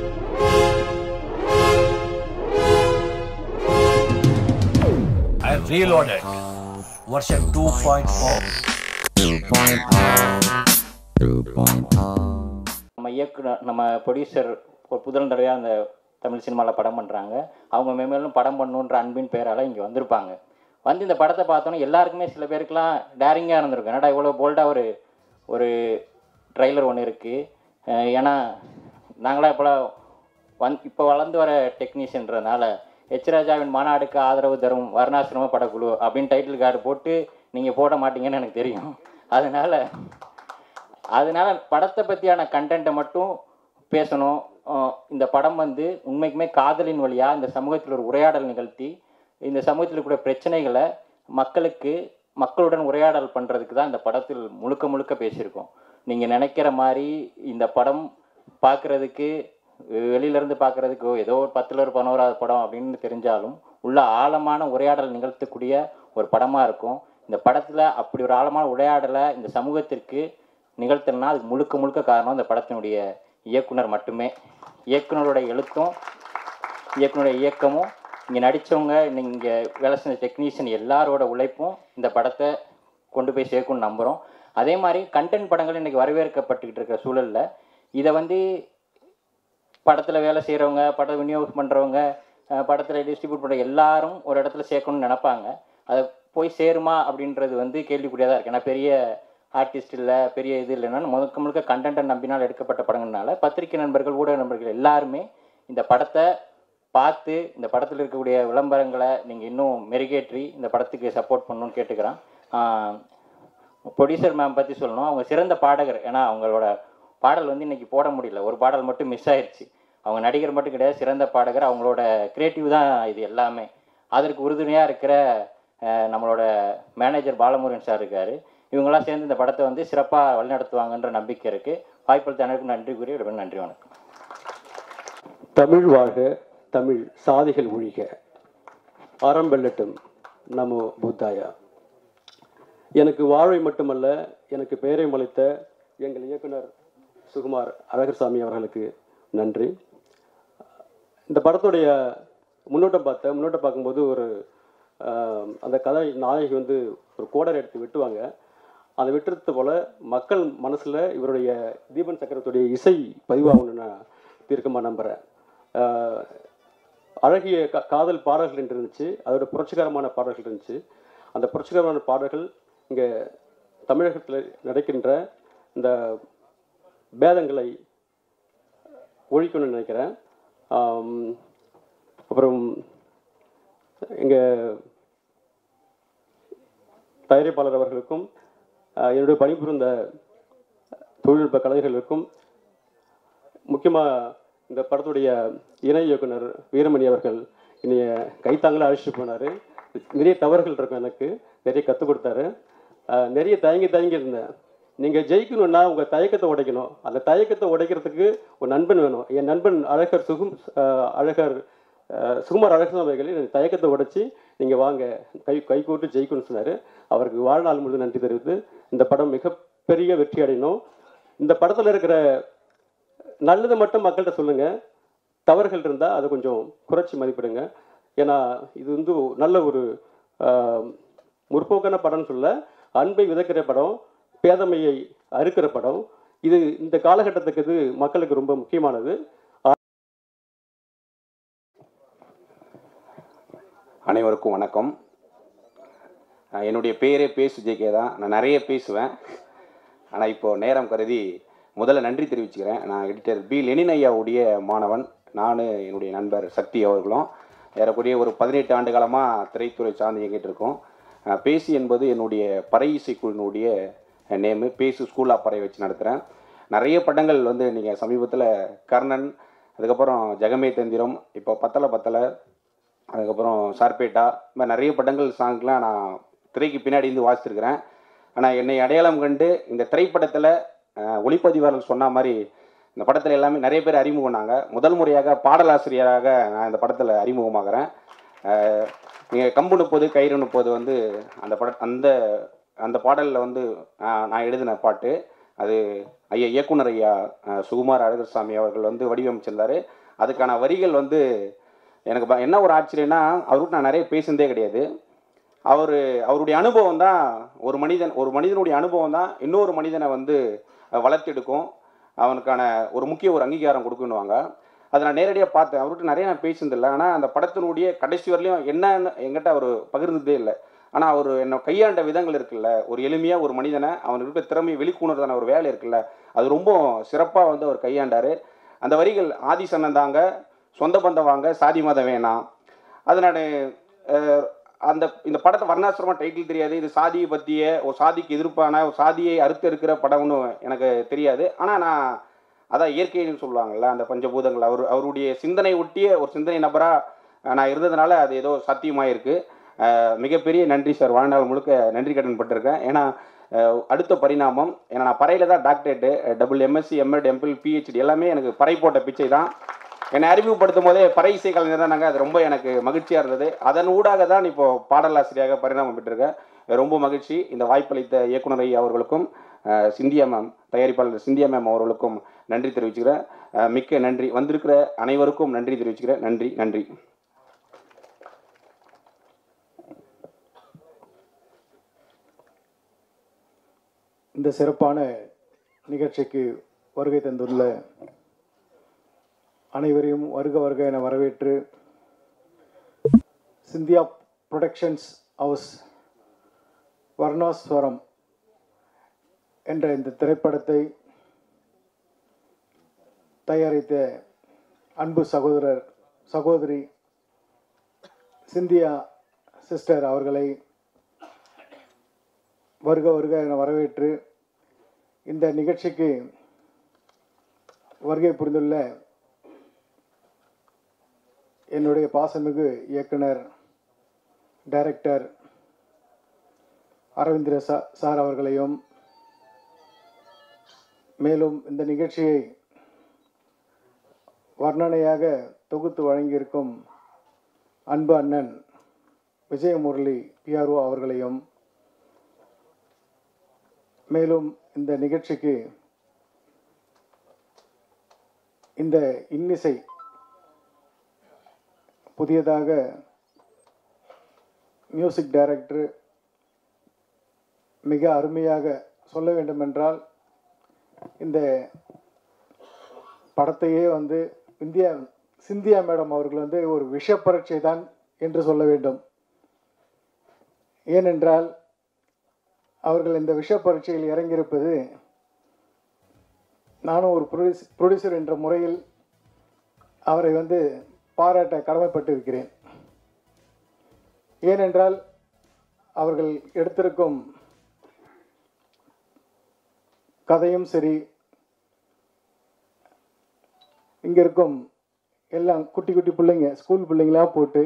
I reloaded. Version 2.4. நம்ம இயக்குனர் நம்ம ப்ரொடியூசர் ஒரு புதல் தடவையாக அந்த தமிழ் சினிமாவில் படம் பண்ணுறாங்க அவங்க மேலும் படம் பண்ணணுன்ற அன்பின் பேரால் இங்கே வந்திருப்பாங்க வந்து இந்த படத்தை பார்த்தோன்னே எல்லாருக்குமே சில பேருக்குலாம் டேரிங்காக இருந்திருக்கும் என்னடா இவ்வளோ போல்டாக ஒரு ஒரு ட்ரைலர் ஒன்று இருக்குது ஏன்னா நாங்களாம் இப்போலாம் வந் இப்போ வளர்ந்து வர டெக்னீஷியன்றதுனால எச் ராஜாவின் மாநாடுக்கு ஆதரவு தரும் வர்ணாசிரம படக்குழு அப்படின்னு டைட்டில் கார்டு போட்டு நீங்கள் போட மாட்டீங்கன்னு எனக்கு தெரியும் அதனால் அதனால படத்தை பற்றியான கண்டென்ட்டை மட்டும் பேசணும் அஹ் இந்த படம் வந்து உண்மைக்குமே காதலின் வழியாக இந்த சமூகத்தில் ஒரு உரையாடல் நிகழ்த்தி இந்த சமூகத்தில் இருக்கக்கூடிய பிரச்சனைகளை மக்களுக்கு மக்களுடன் உரையாடல் பண்ணுறதுக்கு தான் இந்த படத்தில் முழுக்க முழுக்க பேசியிருக்கோம் நீங்கள் நினைக்கிற மாதிரி இந்த படம் பார்க்குறதுக்கு வெளியிலேருந்து பார்க்குறதுக்கு ஏதோ ஒரு பத்தில் ஒரு பதினோராவது படம் அப்படின்னு தெரிஞ்சாலும் உள்ள ஆழமான உரையாடல் நிகழ்த்தக்கூடிய ஒரு படமாக இருக்கும் இந்த படத்தில் அப்படி ஒரு ஆழமான உரையாடலை இந்த சமூகத்திற்கு நிகழ்த்தணும்னா அதுக்கு முழுக்க முழுக்க காரணம் இந்த படத்தினுடைய இயக்குனர் மட்டுமே இயக்குனரோட எழுத்தும் இயக்குனருடைய இயக்கமும் இங்கே நடித்தவங்க இங்கே வேலை செஞ்ச டெக்னீஷியன் எல்லாரோட உழைப்பும் இந்த படத்தை கொண்டு போய் சேர்க்கும்னு நம்புகிறோம் அதே மாதிரி கண்டென்ட் படங்கள் இன்றைக்கி வரவேற்கப்பட்டுக்கிட்டு இருக்கிற சூழலில் இதை வந்து படத்தில் வேலை செய்கிறவங்க படம் விநியோகம் பண்ணுறவங்க படத்தில் டிஸ்ட்ரிபியூட் பண்ணுற எல்லாரும் ஒரு இடத்துல சேர்க்கணும்னு நினைப்பாங்க அதை போய் சேருமா அப்படின்றது வந்து கேள்விக்குறியாக தான் இருக்குது ஏன்னா பெரிய ஆர்டிஸ்ட் இல்லை பெரிய இது இல்லைன்னா முழுக்க முழுக்க கண்டென்ட்டை நம்பினால் எடுக்கப்பட்ட படங்கள்னால பத்திரிகை நண்பர்கள் ஊடக நண்பர்கள் எல்லாருமே இந்த படத்தை பார்த்து இந்த படத்தில் இருக்கக்கூடிய விளம்பரங்களை நீங்கள் இன்னும் மெருகேற்றி இந்த படத்துக்கு சப்போர்ட் பண்ணணும்னு கேட்டுக்கிறேன் ப்ரொடியூசர் மேம் பற்றி சொல்லணும் அவங்க சிறந்த பாடகர் ஏன்னா அவங்களோட பாடல் வந்து இன்னைக்கு போட முடியல ஒரு பாடல் மட்டும் மிஸ் ஆயிடுச்சு அவங்க நடிகர் மட்டும் கிடையாது சிறந்த பாடகர் அவங்களோட கிரியேட்டிவ் தான் இது எல்லாமே அதற்கு உறுதுணையாக இருக்கிற அஹ், நம்மளோட மேனேஜர் பாலமுருகன் சார் இருக்கார் இவங்கெல்லாம் சேர்ந்து இந்த படத்தை வந்து சிறப்பாக வழிநடத்துவாங்கன்ற நம்பிக்கை இருக்குது வாய்ப்பளித்த அனைவருக்கும் நன்றி கூறி விடைபெறுகிறேன். நன்றி வணக்கம் தமிழ் வாழ்க தமிழ் சாதிகள் ஒழிக அறம் வெல்லட்டும் நமோ புத்தாயா எனக்கு வாழ்வை மட்டுமல்ல எனக்கு பெயரை மலைத்த எங்கள் இயக்குனர் சுகுமார் அழகர்சாமி அவர்களுக்கு நன்றி இந்த படத்துடைய முன்னோட்டம் பார்த்தேன் முன்னோட்டம் பார்க்கும்போது ஒரு ஆஹ், அந்த கதை நாயகி வந்து ஒரு கோடர் எடுத்து வெட்டுவாங்க அந்த வெட்டுறது போல மக்கள் மனசில் இவருடைய தீபன் சக்கரத்துடைய இசை பதிவாகணும்னு நான் தீர்க்கமாக நம்புகிறேன் ஆஹ், அழகிய கா காதல் பாடல்கள் என்று இருந்துச்சு அதோட புரட்சிகரமான பாடல்கள் இருந்துச்சு அந்த புரட்சிகரமான பாடல்கள் இங்கே தமிழகத்தில் நடக்கின்ற இந்த பேதங்களை ஒழிக்கணும்னு நினைக்கிறேன் ஆம், அப்புறம் எங்கள் தயாரிப்பாளர் அவர்களுக்கும் ஆஹ், என்னுடைய பணிபுரிந்த தொழில்நுட்ப கலைஞர்களுக்கும் முக்கியமாக இந்த படத்துடைய இணை இயக்குனர் வீரமணி அவர்கள் என்னைய கைத்தாங்களே அழைச்சிட்டு போனார் நிறைய தவறுகள் இருக்கும் எனக்கு நிறைய கற்றுக் கொடுத்தாரு ஆஹ், நிறைய தயங்கி தயங்கி இருந்தேன் நீங்கள் ஜெயிக்கணும்னா உங்கள் தயக்கத்தை உடைக்கணும் அந்த தயக்கத்தை உடைக்கிறதுக்கு ஒரு நண்பன் வேணும் என் நண்பன் அழகர் சுகும் ஆஹ், அழகர் ஆஹ், சுகுமார் அழகர் அவர்கள் இந்த தயக்கத்தை உடைச்சி நீங்கள் வாங்க கை கை கூட்டு ஜெயிக்கணும்னு சொன்னார் அவருக்கு வாழ்நாள் முழுவதும் நன்றி தெரிவித்து இந்த படம் மிகப்பெரிய வெற்றி அடையணும் இந்த படத்தில் இருக்கிற நல்லதை மட்டும் மக்கள்கிட்ட சொல்லுங்க தவறுகள் இருந்தால் அதை கொஞ்சம் குறைச்சி மதிப்பிடுங்க ஏன்னா இது வந்து நல்ல ஒரு ஆஹ், முற்போக்கான படம்னு சொல்ல அன்பை விதைக்கிற படம் பேதமையை அறுக்கிற படம் இது இந்த காலகட்டத்துக்கு இது மக்களுக்கு ரொம்ப முக்கியமானது அனைவருக்கும் வணக்கம் அஹ் என்னுடைய பேரே பேசு ஜேகே தான் நான் நிறைய பேசுவேன் ஆனால் இப்போ நேரம் கருதி முதல்ல நன்றி தெரிவிச்சுக்கிறேன் நான் எடிட்டர் பி லெனின் ஐயாவுடைய மாணவன் நான் என்னுடைய நண்பர் சக்தி அவர்களும் ஏறக்குறைய ஒரு பதினெட்டு ஆண்டு காலமாக திரைத்துறை சார்ந்து இயங்கிட்டு இருக்கோம் அஹ் பேசி என்பது என்னுடைய பறை இசைக்குழுவினுடைய நேமு பேசு ஸ்கூல் பறை வச்சு நடத்துகிறேன் நிறைய படங்கள் வந்து நீங்கள் சமீபத்தில் கர்ணன் அதுக்கப்புறம் ஜெகமே தந்திரம் இப்போ பத்தலை பத்தலை அதுக்கப்புறம் சார்பேட்டா இந்த மாதிரி நிறைய படங்கள் சாங்க்லாம் நான் திரைக்கு பின்னாடி இருந்து வாசிச்சிருக்கிறேன் ஆனால் என்னை அடையாளம் கண்டு இந்த திரைப்படத்தில் ஒளிப்பதிவாளர் சொன்ன மாதிரி இந்த படத்தில் எல்லாமே நிறைய பேர் அறிமுகம்னாங்க முதல் முறையாக பாடலாசிரியராக நான் இந்த படத்தில் அறிமுகமாகிறேன் நீங்கள் கம்பு நுப்பது கயிறு நுப்பது வந்து அந்த பட அந்த அந்த பாடலில் வந்து ஆஹ், நான் எழுதின பாட்டு அது ஐயா இயக்குனர் ஐயா அஹ், சுகுமார் அழகர்சாமி அவர்கள் வந்து வடிவமைச்சிருந்தாரு அதுக்கான வரிகள் வந்து எனக்கு ப- என்ன ஒரு ஆச்சரியம்னா அவர்கிட்ட நான் நிறைய பேசுனதே கிடையாது அவர் அவருடைய அனுபவம் தான் ஒரு மனிதன் ஒரு மனிதனுடைய அனுபவம் தான் இன்னொரு மனிதனை வந்து அஹ், வளர்த்தெடுக்கும் அவனுக்கான ஒரு முக்கிய ஒரு அங்கீகாரம் கொடுக்குன்னுவாங்க அதை நான் நேரடியாக பார்த்தேன் அவர்கிட்ட நிறைய நான் பேசினதில்லை ஆனால் அந்த படத்தினுடைய கடைசி வரலையும் என்னன்னு என்கிட்ட அவர் பகிர்ந்ததே இல்லை ஆனால் அவர் என்னை கையாண்ட விதங்கள் இருக்குல்ல ஒரு எளிமையாக ஒரு மனிதனை அவனுக்கு இருக்க திறமையை வெளிக்கொணர்தான ஒரு வேலை இருக்குல்ல அது ரொம்ப சிறப்பாக வந்து அவர் கையாண்டார் அந்த வரிகள் ஆதிசன்னன் தாங்க சொந்த பந்தம் வாங்க சாதி மதம் வேணாம் அது நான் அந்த இந்த படத்தை வர்ணாசிரமம் டைட்டில் தெரியாது இது சாதியை பற்றிய ஒரு சாதிக்கு எதிர்ப்பான ஒரு சாதியை அறுத்து இருக்கிற படம்னு எனக்கு தெரியாது ஆனால் நான் அதான் இயற்கைன்னு சொல்லுவாங்கல்ல அந்த பஞ்சபூதங்கள் அவர் அவருடைய சிந்தனை ஒட்டிய ஒரு சிந்தனை நபராக நான் இருந்ததுனால அது ஏதோ சாத்தியமாக இருக்குது மிகப்பெரிய நன்றி சார் வாழ்நாள் முழுக்க நன்றி கடன் பட்டிருக்கேன் ஏன்னா அஹ், அடுத்த பரிணாமம் ஏன்னா நான் பறையில் தான் doctorate double MSc MEd MPhil PhD எல்லாமே எனக்கு பறை போட்ட பிச்சை தான் என்னை அறிமுகப்படுத்தும் போதே பறை இசை கலைஞர் தான் நாங்கள் அது ரொம்ப எனக்கு மகிழ்ச்சியாக இருந்தது அதன் ஊடாக தான் இப்போ பாடலாசிரியாக பரிணாமம் பெற்றிருக்கேன் ரொம்ப மகிழ்ச்சி இந்த வாய்ப்பளித்த இயக்குனர் ஐயா அவர்களுக்கும் அஹ், சிந்தியா மேம் தயாரிப்பாளர் சிந்தியா மேம் அவர்களுக்கும் நன்றி தெரிவிச்சுக்கிறேன் அஹ், மிக்க நன்றி வந்திருக்கிற அனைவருக்கும் நன்றி தெரிவிச்சுக்கிறேன் நன்றி நன்றி இந்த சிறப்பான நிகழ்ச்சிக்கு வருகை தந்துள்ள அனைவரையும் வருக வருக என வரவேற்று சிந்தியா புரொடக்ஷன்ஸ் ஹவுஸ் வர்ணாஸ்வரம் என்ற இந்த திரைப்படத்தை தயாரித்த அன்பு சகோதரர் சகோதரி சிந்தியா சிஸ்டர் அவர்களை வருக வருக என வரவேற்று இந்த நிகழ்ச்சிக்கு வருகை புரிந்துள்ள என்னுடைய பாசமிகு இயக்குனர் டைரக்டர் அரவிந்திர சா சார் அவர்களையும் மேலும் இந்த நிகழ்ச்சியை வர்ணனையாக தொகுத்து வழங்கியிருக்கும் அன்பு அண்ணன் விஜயமுரளி பிஆர்ஓ அவர்களையும் மேலும் இந்த நிகழ்ச்சிக்கு இந்த இன்னிசை புதியதாக மியூசிக் டைரக்டர் மிக அருமையாக சொல்ல வேண்டுமென்றால் இந்த படத்தையே வந்து இந்தியா சிந்தியா மேடம் அவர்கள் வந்து ஒரு விஷ பரீட்சை தான் என்று சொல்ல வேண்டும் ஏனென்றால் அவர்கள் இந்த விஷ பரீட்சையில் இறங்கியிருப்பது நானும் ஒரு ப்ரொடியூஸ் ப்ரொடியூசர் என்ற முறையில் அவரை வந்து பாராட்ட கடமைப்பட்டிருக்கிறேன் ஏனென்றால் அவர்கள் எடுத்திருக்கும் கதையும் சரி இங்கே இருக்கும் எல்லாம் குட்டி குட்டி பிள்ளைங்க ஸ்கூல் பிள்ளைங்களா போட்டு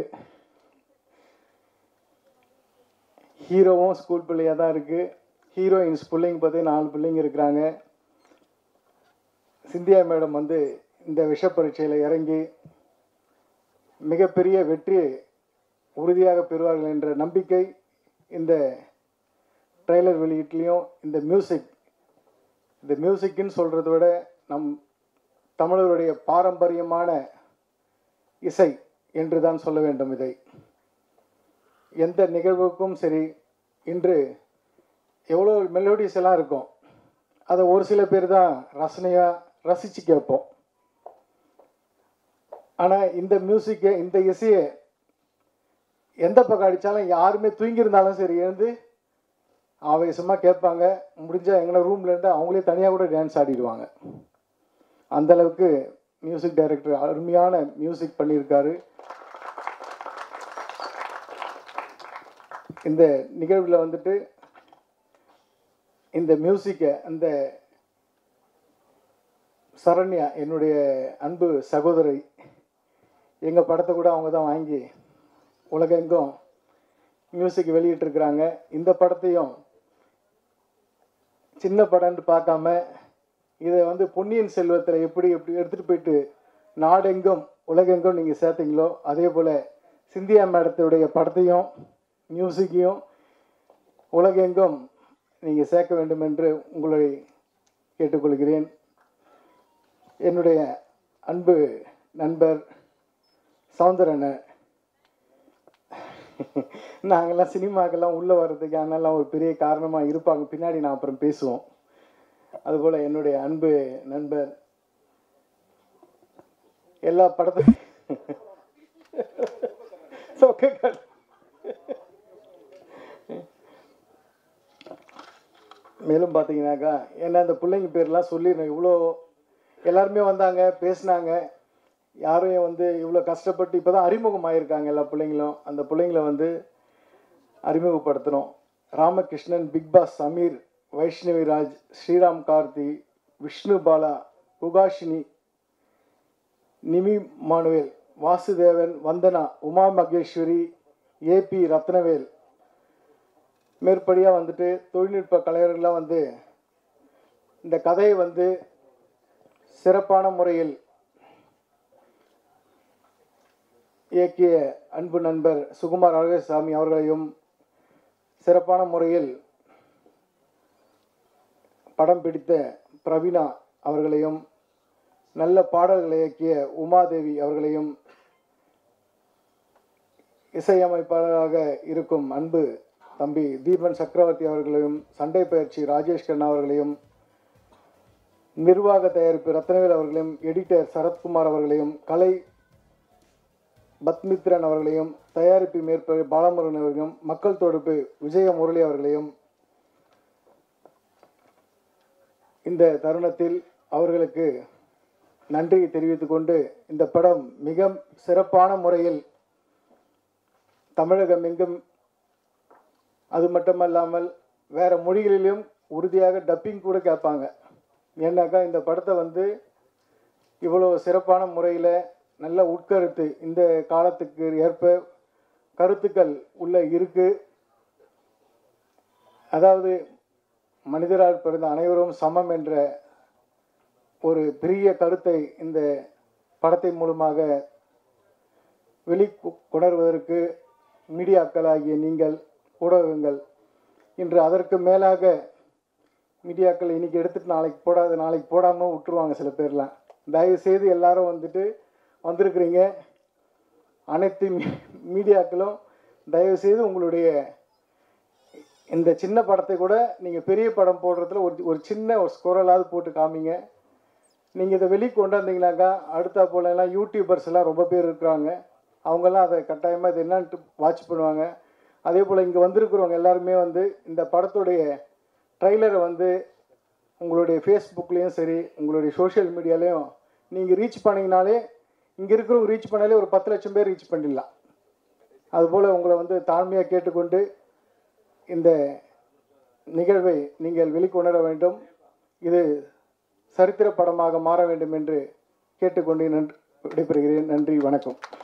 ஹீரோவும் ஸ்கூல் பிள்ளையாக தான் இருக்குது ஹீரோயின்ஸ் பிள்ளைங்க பார்த்து நாலு பிள்ளைங்க இருக்கிறாங்க சிந்தியா மேடம் வந்து இந்த விஷ பரீட்சையில் இறங்கி மிகப்பெரிய வெற்றியை உறுதியாக பெறுவார்கள் என்ற நம்பிக்கை இந்த ட்ரெய்லர் வெளியீட்லேயும் இந்த மியூசிக் இந்த மியூசிக்குன்னு சொல்கிறத விட நம் தமிழருடைய பாரம்பரியமான இசை என்று தான் சொல்ல வேண்டும் இதை எந்த நிகழ்வுக்கும் சரி இன்று எவ்வளோ மெலோடிஸ் எல்லாம் இருக்கும் அதை ஒரு சில பேர் தான் ரசனையாக ரசித்து கேட்போம் ஆனால் இந்த மியூசிக்கை இந்த இசையை எந்த பக்கம் அடித்தாலும் யாருமே தூங்கியிருந்தாலும் சரி எழுந்து ஆவேசமாக கேட்பாங்க முடிஞ்சால் எங்களை ரூம்லேருந்து அவங்களே தனியாக கூட டான்ஸ் ஆடிடுவாங்க அந்த அளவுக்கு மியூசிக் டைரக்டர் அருமையான மியூசிக் பண்ணியிருக்காரு இந்த நிகழ்வில் வந்துட்டு இந்த மியூசிக்கை அந்த சரண்யா என்னுடைய அன்பு சகோதரி எங்கள் படத்தை கூட அவங்க தான் வாங்கி உலகெங்கும் மியூசிக் வெளியிட்டிருக்கிறாங்க இந்த படத்தையும் சின்ன படம்னு பார்க்காம இதை வந்து பொன்னியின் செல்வத்தில் எப்படி எப்படி எடுத்துகிட்டு போயிட்டு நாடெங்கும் உலகெங்கும் நீங்கள் சேர்த்தீங்களோ அதே போல் சிந்தியா மேடத்துடைய படத்தையும் மியூசிக்கையும் உலகெங்கும் நீங்கள் சேர்க்க வேண்டும் என்று உங்களை கேட்டுக்கொள்கிறேன் என்னுடைய அன்பு நண்பர் சவுந்தரனை நாங்கள்லாம் சினிமாக்கெல்லாம் உள்ளே வர்றதுக்கு அதெல்லாம் ஒரு பெரிய காரணமாக இருப்பாங்க பின்னாடி நான் அப்புறம் பேசுவோம் அதுபோல் என்னுடைய அன்பு நண்பர் எல்லா படத்தையும் சொக்கக்கால் மேலும் பார்த்தீங்கன்னாக்கா என்ன அந்த பிள்ளைங்க பேர்லாம் சொல்லிடணும் இவ்வளோ எல்லாருமே வந்தாங்க பேசினாங்க யாரும் வந்து இவ்வளோ கஷ்டப்பட்டு இப்போ தான் அறிமுகம் ஆயிருக்காங்க எல்லா பிள்ளைங்களும் அந்த பிள்ளைங்கள வந்து அறிமுகப்படுத்தணும் Ramakrishnan Bigg Boss Sameer Vaishnavi Raj Sriram Karthi Vishnu Bala Kugashini Nimi Manuel Vasudevan Vandana Uma Maheswari AB Rathnavel மேற்படியாக வந்துட்டு தொழில்நுட்ப கலைஞர்கள்லாம் வந்து இந்த கதையை வந்து சிறப்பான முறையில் இயக்கிய அன்பு நண்பர் சுகுமார் அழகசாமி அவர்களையும் சிறப்பான முறையில் படம் பிடித்த பிரவீனா அவர்களையும் நல்ல பாடல்களை இயக்கிய உமாதேவி அவர்களையும் இசையமைப்பாளராக இருக்கும் அன்பு தம்பி தீபன் சக்கரவர்த்தி அவர்களையும் சண்டை பயிற்சி ராஜேஷ் கண்ணா அவர்களையும் நிர்வாக தயாரிப்பு ரத்னவேல் அவர்களையும் எடிட்டர் சரத்குமார் அவர்களையும் கலை பத்மித்ரன் அவர்களையும் தயாரிப்பு மேற்படி பாலமுருகன் அவர்களையும் மக்கள் தொடர்பு விஜய முரளி அவர்களையும் இந்த தருணத்தில் அவர்களுக்கு நன்றி தெரிவித்துக் கொண்டு இந்த படம் மிக சிறப்பான முறையில் தமிழகம் எங்கும் அது மட்டுமல்லாமல் வேற மொழிகளிலும் உறுதியாக டப்பிங் கூட கேட்பாங்க ஏன்னாக்கா இந்த படத்தை வந்து இவ்வளோ சிறப்பான முறையில் நல்ல உட்கருத்து இந்த காலத்துக்கு ஏற்ப கருத்துக்கள் உள்ள இருக்கு அதாவது மனிதரால் பிறந்த அனைவரும் சமம் என்ற ஒரு பெரிய கருத்தை இந்த படத்தின் மூலமாக வெளி கொணர்வதற்கு மீடியாக்கள் ஆகிய நீங்கள் ஊடகங்கள் இன்று அதற்கு மேலாக மீடியாக்கள் இன்னைக்கு எடுத்துட்டு நாளைக்கு போடாது நாளைக்கு போடாமல் விட்டுருவாங்க சில பேர்லாம் தயவு செய்து எல்லாரும் வந்துட்டு வந்திருக்கிறீங்க அனைத்து மீ- மீடியாக்களும் தயவு செய்து உங்களுடைய இந்த சின்ன படத்தை கூட நீங்கள் பெரிய படம் போடுறதுல ஒரு ஒரு சின்ன ஒரு ஸ்குரலாவது போட்டு காமிங்க நீங்கள் இதை வெளியே கொண்டாந்தீங்கனாக்கா அடுத்த போல எல்லாம் யூடியூபர்ஸ் எல்லாம் ரொம்ப பேர் இருக்கிறாங்க அவங்கெல்லாம் அதை கட்டாயமாக இது என்னன்ட்டு வாட்ச் பண்ணுவாங்க அதே போல் இங்கே வந்திருக்கிறவங்க எல்லாருமே வந்து இந்த படத்துடைய ட்ரைலரை வந்து உங்களுடைய ஃபேஸ்புக்லேயும் சரி உங்களுடைய சோஷியல் மீடியாலேயும் நீங்கள் ரீச் பண்ணிங்கனாலே இங்கே இருக்கிறவங்க ரீச் பண்ணாலே ஒரு பத்து லட்சம் பேர் ரீச் பண்ணிடலாம் அதுபோல் உங்களை வந்து தாழ்மையாக கேட்டுக்கொண்டு இந்த நிகழ்வை நீங்கள் வெளிக்கொணர வேண்டும் இது சரித்திர படமாக மாற வேண்டும் என்று கேட்டுக்கொண்டு நன்றி விடைபெறுகிறேன் நன்றி வணக்கம்